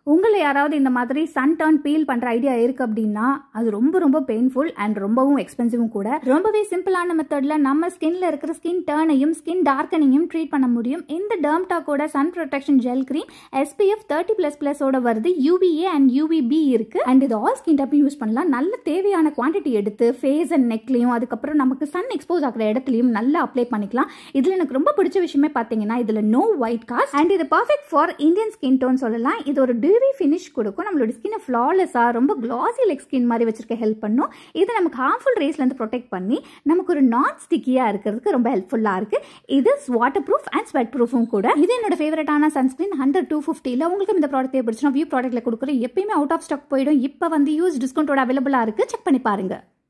உங்களை யாராவது இந்த மாதிரி சன் டர்ன் பீல் பண்ற ஐடியா இருக்கு அப்படின்னா அது ரொம்ப ரொம்ப பெயின்ஃபுல் அண்ட் ரொம்பவும் எக்ஸ்பென்சிவும் கூட ரொம்பவே சிம்பிளான மெத்தட்ல நம்ம ஸ்கின்ல இருக்கிற ஸ்கின் டர்னையும் ஸ்கின் டார்க்கனிங்கும் ட்ரீட் பண்ண முடியும் இந்த டர்ம்டாக்கோட sun protection gel cream SPF thirty plus பிளஸோட வருது யூவிஏ அண்ட் யூவிபி இருக்கு அண்ட் இது ஆல் ஸ்கின் டைப்பும் யூஸ் பண்ணலாம் நல்ல தேவையான குவான்டிட்டி எடுத்து ஃபேஸ் அண்ட் நெக்லையும் அதுக்கப்புறம் நமக்கு சன் எக்ஸ்போஸ் ஆகிற இடத்துலையும் நல்லா அப்ளை பண்ணிக்கலாம் இதுல எனக்கு ரொம்ப பிடிச்ச விஷயமே பார்த்தீங்கன்னா இதுல நோ ஒயிட் காஸ்ட் அண்ட் இது perfect for Indian skin tone சொல்லலாம் இது ஒரு டியூவி ஃபினிஷ் கொடுக்கும் நம்மளோட ஸ்கின்னை ஃப்ளாலெஸ்ஸாக ரொம்ப கிளாசி லைக் ஸ்கின் மாதிரி வச்சிருக்க ஹெல்ப் பண்ணும் இது நமக்கு ஹார்ம்ஃபுல் ரேஸ்லேருந்து ப்ரொடெக்ட் பண்ணி நமக்கு ஒரு நான் ஸ்டிக்கியாக இருக்கிறதுக்கு ரொம்ப ஹெல்ப்ஃபுல்லாக இருக்கு இது வாட்டர் ப்ரூஃப் அண்ட் ஸ்வெட் ப்ரூஃபும் கூட இது என்னோட ஃபேவரட்டான சன்ஸ்கிரீன் ஹண்ட்ரட் டூ ஃபிஃப்டியில் உங்களுக்கு இந்த ப்ராடக்ட் தேவைப்படுச்சுன்னா வியூ ப்ராடக்ட்ல கொடுக்குறேன் எப்பயுமே அவுட் ஆஃப் ஸ்டாக் போயிடும் இப்போ வந்து யூஸ் டிஸ்கவுண்டோட அவைலபிளாக இருக்கு செக் பண்ணி பாருங்க